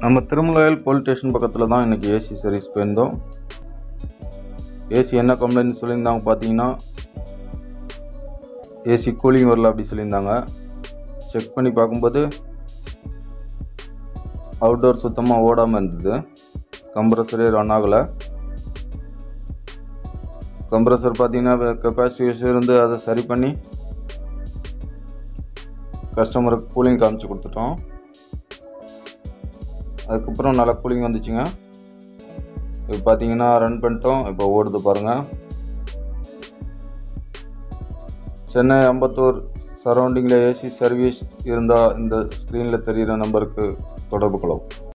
நம்ம திருமலையில் police station பக்கத்தில் தான் இன்றைக்கி ஏசி சர்வீஸ் போயிருந்தோம் ஏசி என்ன கம்ப்ளைண்ட் சொல்லியிருந்தாங்க பார்த்தீங்கன்னா ஏசி கூலிங் வரல அப்படி சொல்லியிருந்தாங்க செக் பண்ணி பார்க்கும்போது அவுட்டோர் சுத்தமாக ஓடாமல் இருந்தது கம்ப்ரஸரே ரன் ஆகலை கம்ப்ரஸர் பார்த்தீங்கன்னா கெப்பாசிட்டி இஷ்யூ இருந்து அதை சரி பண்ணி கஸ்டமருக்கு கூலிங் காமிச்சு கொடுத்துட்டோம் அதுக்கப்புறம் நல்லா கூலிங் வந்துச்சுங்க இப்போ பார்த்தீங்கன்னா ரன் பண்ணிட்டோம் இப்போ ஓடுது பாருங்கள் சென்னை அம்பத்தூர் சரௌண்டிங்கில் ஏசி சர்வீஸ் இருந்தால் இந்த ஸ்க்ரீனில் தெரிகிற நம்பருக்கு தொடர்பு கொள்ளவும்